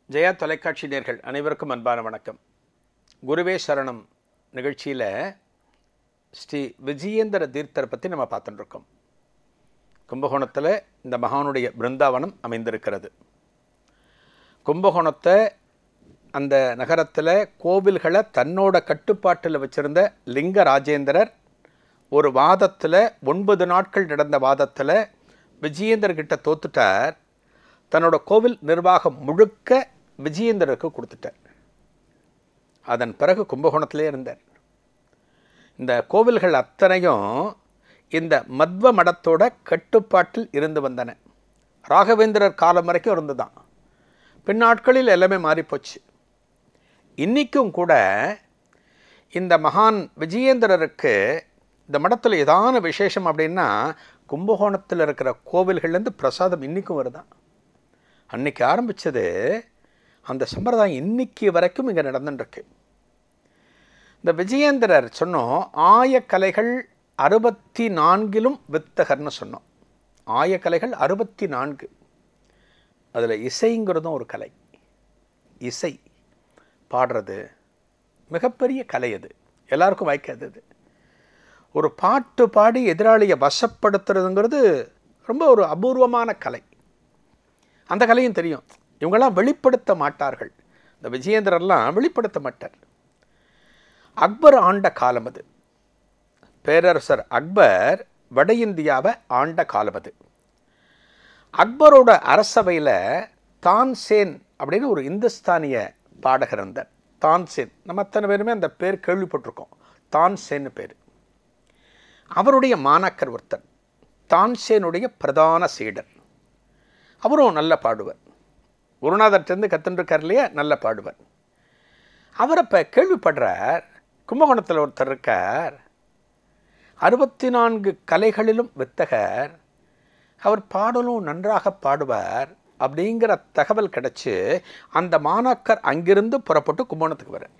ஜெயா தொலைக்காட்சி நேர்கள் அனைவருக்கும் அன்பான வணக்கம் குருவே சரணம் நிகழ்ச்சியில் ஸ்ரீ விஜயேந்திர தீர்த்தரை பற்றி நம்ம பார்த்துட்டு இருக்கோம் கும்பகோணத்தில் இந்த மகானுடைய பிருந்தாவனம் அமைந்திருக்கிறது கும்பகோணத்தை அந்த நகரத்தில் கோவில்களை தன்னோட கட்டுப்பாட்டில் வச்சிருந்த லிங்க ராஜேந்திரர் ஒரு வாதத்தில் ஒன்பது நாட்கள் நடந்த வாதத்தில் விஜயேந்தர்கிட்ட தோத்துட்டார் தன்னோட கோவில் நிர்வாகம் முழுக்க விஜயேந்தருக்கு கொடுத்துட்டார் அதன் பிறகு கும்பகோணத்திலே இருந்தார் இந்த கோவில்கள் அத்தனையும் இந்த மத்வ மடத்தோட கட்டுப்பாட்டில் இருந்து வந்தன ராகவேந்திரர் காலம் வரைக்கும் இருந்துதான் பின்னாட்களில் எல்லாமே மாறிப்போச்சு இன்றைக்கும் கூட இந்த மகான் விஜயேந்திரருக்கு இந்த மடத்தில் ஏதான விசேஷம் அப்படின்னா கும்பகோணத்தில் இருக்கிற கோவில்கள்லேருந்து பிரசாதம் இன்றைக்கும் வருதான் அன்னைக்கு ஆரம்பித்தது அந்த சம்பிரதாயம் இன்னைக்கு வரைக்கும் இங்கே நடந்துட்டுருக்கு இந்த விஜயேந்திரர் சொன்னோம் ஆயக்கலைகள் அறுபத்தி நான்கிலும் வித்தகர்னு சொன்னோம் ஆயக்கலைகள் அறுபத்தி நான்கு அதில் இசைங்கிறதும் ஒரு கலை இசை பாடுறது மிகப்பெரிய கலை அது எல்லாருக்கும் வாய்க்காது அது ஒரு பாட்டு பாடி எதிராளியை வசப்படுத்துறதுங்கிறது ரொம்ப ஒரு அபூர்வமான கலை அந்த கலையும் தெரியும் இவங்கெல்லாம் வெளிப்படுத்த மாட்டார்கள் இந்த விஜயேந்திரர்லாம் வெளிப்படுத்த மாட்டார் அக்பர் ஆண்ட காலம் அது பேரரசர் அக்பர் வட இந்தியாவை ஆண்ட காலம் அது அக்பரோட அரசவையில் தான்சேன் அப்படின்னு ஒரு இந்துஸ்தானிய பாடகர் இருந்தார் தான்சேன் நம்ம அத்தனை பேருமே அந்த பேர் கேள்விப்பட்டிருக்கோம் தான்சேன்னு பேர் அவருடைய மாணாக்கர் ஒருத்தர் தான்சேனுடைய பிரதான சீடர் அவரும் நல்ல பாடுவர் குருநாதர்கிட்டருந்து கற்றுருக்கார் இல்லையா நல்ல பாடுவர் அவர் இப்போ கேள்விப்படுறார் கும்பகோணத்தில் ஒருத்தர் இருக்கார் அறுபத்தி நான்கு கலைகளிலும் வித்தகர் அவர் பாடலும் நன்றாக பாடுவார் அப்படிங்கிற தகவல் கிடச்சி அந்த மாணாக்கர் அங்கிருந்து புறப்பட்டு கும்பகோணத்துக்கு வர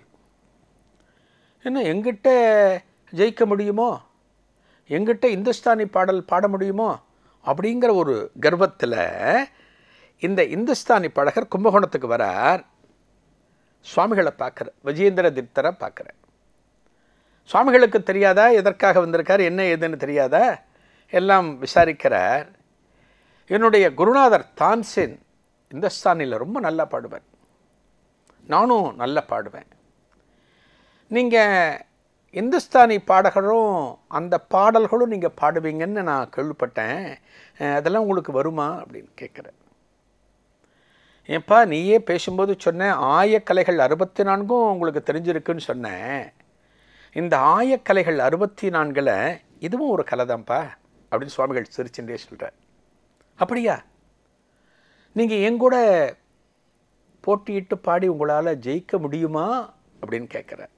என்ன எங்கிட்ட ஜெயிக்க முடியுமோ எங்கிட்ட இந்துஸ்தானி பாடல் பாட முடியுமோ அப்படிங்கிற ஒரு கர்வத்தில் இந்த இந்துஸ்தானி பாடகர் கும்பகோணத்துக்கு வரார் சுவாமிகளை பார்க்குற விஜயேந்திர தீர்த்தரை பார்க்குற சுவாமிகளுக்கு தெரியாதா எதற்காக வந்திருக்கார் என்ன ஏதுன்னு தெரியாதா எல்லாம் விசாரிக்கிறார் என்னுடைய குருநாதர் தான்சேன் இந்துஸ்தானியில் ரொம்ப நல்லா பாடுவார் நானும் நல்லா பாடுவேன் நீங்கள் இந்துஸ்தானி பாடகரும் அந்த பாடல்களும் நீங்கள் பாடுவீங்கன்னு நான் கேள்விப்பட்டேன் அதெல்லாம் உங்களுக்கு வருமா அப்படின்னு கேட்குறேன் ஏப்பா நீயே பேசும்போது சொன்னேன் ஆயக்கலைகள் அறுபத்தி நான்கும் உங்களுக்கு தெரிஞ்சிருக்குன்னு சொன்னேன் இந்த ஆயக்கலைகள் அறுபத்தி நான்கில் இதுவும் ஒரு கலை தான்ப்பா அப்படின்னு சுவாமிகள் சிரிச்சுட்டே சொல்கிறார் அப்படியா நீங்கள் என் கூட போட்டியிட்டு பாடி உங்களால் ஜெயிக்க முடியுமா அப்படின்னு கேட்குறார்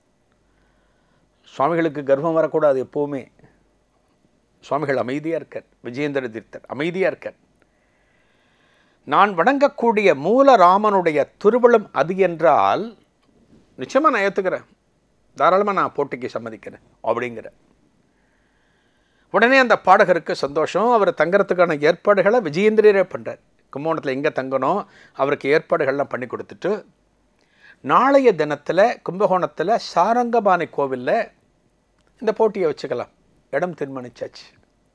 சுவாமிகளுக்கு கர்வம் வரக்கூடாது எப்போவுமே சுவாமிகள் அமைதியாக இருக்கார் விஜயேந்திர தீர்த்தர் அமைதியாக இருக்கார் நான் வணங்கக்கூடிய மூல ராமனுடைய திருவிழம் அது என்றால் நிச்சயமாக நான் ஏற்றுக்கிறேன் தாராளமாக நான் போட்டிக்கு சம்மதிக்கிறேன் அப்படிங்கிற உடனே அந்த பாடகருக்கு சந்தோஷம் அவர் தங்குறதுக்கான ஏற்பாடுகளை விஜயேந்திரரே பண்ணுறார் கும்பகோணத்தில் எங்கே தங்கணும் அவருக்கு ஏற்பாடுகள்லாம் பண்ணி கொடுத்துட்டு நாளைய தினத்தில் கும்பகோணத்தில் சாரங்கபாணி கோவிலில் இந்த போட்டியை வச்சுக்கலாம் இடம் தீர்மானிச்சாச்சு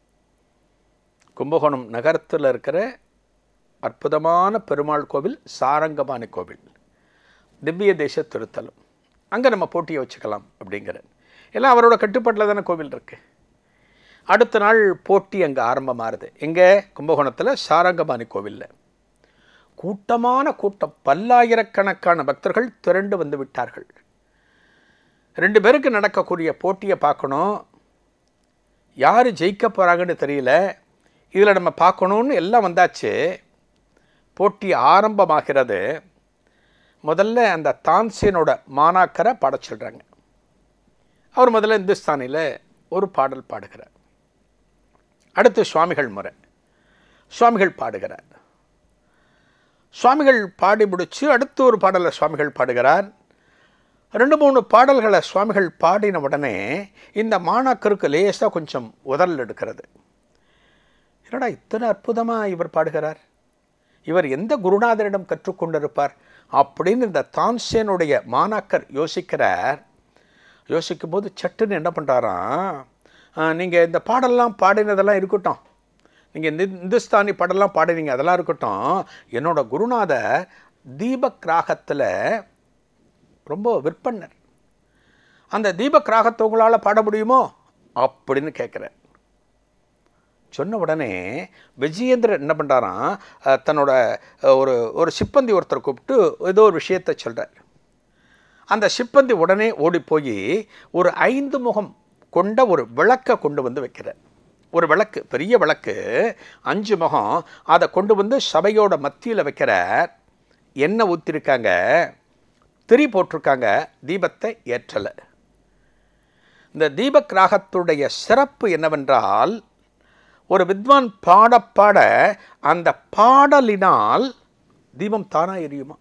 கும்பகோணம் நகரத்தில் இருக்கிற அற்புதமான பெருமாள் கோவில் சாரங்கபாணி கோவில் திவ்ய தேச திருத்தலம் அங்கே நம்ம போட்டியை வச்சுக்கலாம் அப்படிங்கிற எல்லாம் அவரோட கட்டுப்பாட்டில் தானே கோவில் இருக்குது அடுத்த நாள் போட்டி அங்கே ஆரம்பமாகுது எங்கே கும்பகோணத்தில் சாரங்கபாணி கோவிலில் கூட்டமான கூட்டம் பல்லாயிரக்கணக்கான பக்தர்கள் திரண்டு வந்து விட்டார்கள் ரெண்டு பேருக்கு நடக்கக்கூடிய போட்டியை பார்க்கணும் யார் ஜெயிக்க போகிறாங்கன்னு தெரியல இதில் நம்ம பார்க்கணுன்னு எல்லாம் வந்தாச்சு போட்டி ஆரம்பமாகிறது முதல்ல அந்த தான்சேனோட மாணாக்கரை பாட சொல்கிறாங்க அவர் முதல்ல இந்துஸ்தானியில் ஒரு பாடல் பாடுகிறார் அடுத்து சுவாமிகள் முறை சுவாமிகள் பாடுகிறார் சுவாமிகள் பாடி முடித்து அடுத்து ஒரு பாடலை சுவாமிகள் பாடுகிறார் ரெண்டு மூணு பாடல்களை சுவாமிகள் பாடின உடனே இந்த மாணாக்கருக்கு லேசாக கொஞ்சம் உதறல் எடுக்கிறது என்னடா இத்தனை அற்புதமாக இவர் பாடுகிறார் இவர் எந்த குருநாதரிடம் கற்றுக்கொண்டிருப்பார் அப்படின்னு இந்த தான்சேனுடைய மாணாக்கர் யோசிக்கிறார் யோசிக்கும் போது சட்டுன்னு என்ன பண்ணுறாராம் நீங்கள் இந்த பாடல்லாம் பாடினதெல்லாம் இருக்கட்டும் நீங்கள் இந்த இந்துஸ்தானி பாடலாம் பாடினீங்க அதெல்லாம் இருக்கட்டும் என்னோட குருநாதர் தீபக் ராகத்தில் ரொம்ப விற்பனர் அந்த தீபக் ராகத்தை உங்களால் பாட முடியுமோ அப்படின்னு கேட்குறார் சொன்ன உடனே விஜயேந்திரன் என்ன பண்ணுறாராம் அஹ், தன்னோட அஹ், ஒரு ஒரு சிப்பந்தி ஒருத்தர் கூப்பிட்டு ஏதோ ஒரு விஷயத்தை சொல்கிறார் அந்த சிப்பந்தி உடனே ஓடி போய் ஒரு ஐந்து முகம் கொண்ட ஒரு விளக்கை கொண்டு வந்து வைக்கிறார் ஒரு விளக்கு பெரிய விளக்கு அஞ்சு முகம் அதை கொண்டு வந்து சபையோட மத்தியில் வைக்கிறார் எண்ணெய் ஊற்றிருக்காங்க திரி போட்டிருக்காங்க தீபத்தை ஏற்றலை இந்த தீபக் ராகத்துடைய சிறப்பு என்னவென்றால் ஒரு வித்வான் பாட பாட அந்த பாடலினால் தீபம் தானா எரியுமா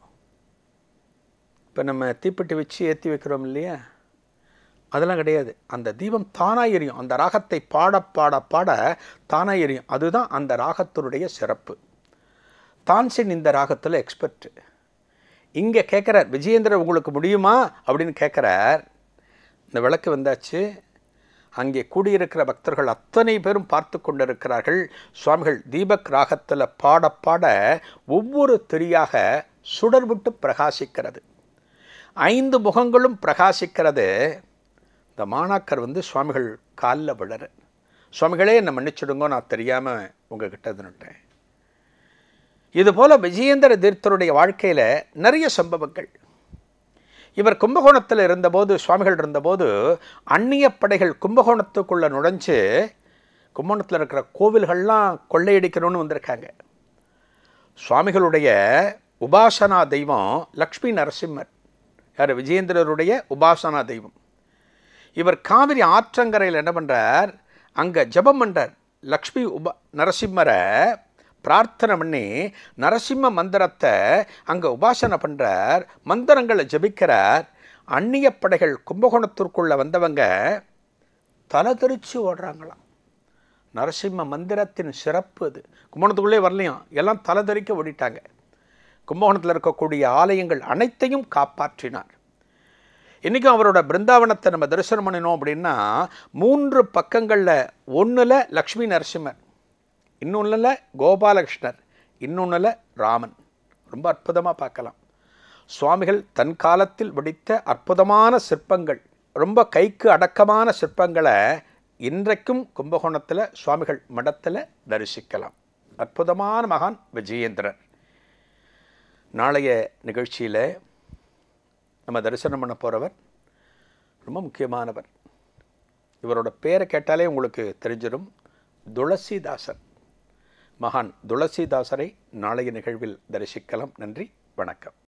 இப்போ நம்ம தீப்பெட்டி வச்சு ஏற்றி வைக்கிறோம் இல்லையா அதெல்லாம் கிடையாது அந்த தீபம் தானா எரியும் அந்த ராகத்தை பாட பாட பாட தானா எரியும் அதுதான் அந்த ராகத்தினுடைய சிறப்பு தான்சின் இந்த ராகத்தில் எக்ஸ்பர்ட் இங்கே கேட்குறார் விஜயேந்திரன் உங்களுக்கு முடியுமா அப்படின்னு கேட்குறார் இந்த விளக்கு வந்தாச்சு அங்கே கூடியிருக்கிற பக்தர்கள் அத்தனை பேரும் பார்த்து கொண்டிருக்கிறார்கள் சுவாமிகள் தீபக் ராகத்தில் பாட பாட ஒவ்வொரு திரியாக சுடர்விட்டு பிரகாசிக்கிறது ஐந்து முகங்களும் பிரகாசிக்கிறது இந்த மாணாக்கர் வந்து சுவாமிகள் காலில் விழற சுவாமிகளே என்னை மன்னிச்சிடுங்கோ நான் தெரியாமல் உங்ககிட்ட இதுன்னுட்டேன் இதுபோல விஜயேந்திர தீர்த்தருடைய வாழ்க்கையில் நிறைய சம்பவங்கள் இவர் கும்பகோணத்தில் இருந்தபோது சுவாமிகள் இருந்தபோது அந்நிய படைகள் கும்பகோணத்துக்குள்ளே நுழைஞ்சு கும்பகோணத்தில் இருக்கிற கோவில்கள்லாம் கொள்ளையடிக்கணும்னு வந்திருக்காங்க சுவாமிகளுடைய உபாசனா தெய்வம் லக்ஷ்மி நரசிம்மர் யார் விஜயேந்திரருடைய உபாசனா தெய்வம் இவர் காவிரி ஆற்றங்கரையில் என்ன பண்ணுறார் அங்கே ஜெபம் பண்ணுறார் லக்ஷ்மி உப நரசிம்மரை பிரார்த்தனை பண்ணி நரசிம்ம மந்திரத்தை அங்கே உபாசனை பண்ணுறார் மந்திரங்களை ஜெபிக்கிறார் அந்நிய படைகள் கும்பகோணத்திற்குள்ளே வந்தவங்க தலை தெரிச்சு ஓடுறாங்களாம் நரசிம்ம மந்திரத்தின் சிறப்பு அது கும்பகோணத்துக்குள்ளே வரலையும் எல்லாம் தலை தெறிக்க ஓடிட்டாங்க கும்பகோணத்தில் இருக்கக்கூடிய ஆலயங்கள் அனைத்தையும் காப்பாற்றினார் இன்றைக்கும் அவரோட பிருந்தாவனத்தை நம்ம தரிசனம் பண்ணினோம் அப்படின்னா மூன்று பக்கங்களில் ஒன்றில் லக்ஷ்மி நரசிம்மர் இன்னொன்றில் கோபாலகிருஷ்ணர் இன்னொன்றில் ராமன் ரொம்ப அற்புதமாக பார்க்கலாம் சுவாமிகள் தன் காலத்தில் வடித்த அற்புதமான சிற்பங்கள் ரொம்ப கைக்கு அடக்கமான சிற்பங்களை இன்றைக்கும் கும்பகோணத்தில் சுவாமிகள் மடத்தில் தரிசிக்கலாம் அற்புதமான மகான் விஜயேந்திரன் நாளைய நிகழ்ச்சியில் நம்ம தரிசனம் பண்ண போகிறவர் ரொம்ப முக்கியமானவர் இவரோட பேரை கேட்டாலே உங்களுக்கு தெரிஞ்சிடும் துளசிதாசர் மகான் துளசிதாசரை நாளைய நிகழ்வில் தரிசிக்கலாம் நன்றி வணக்கம்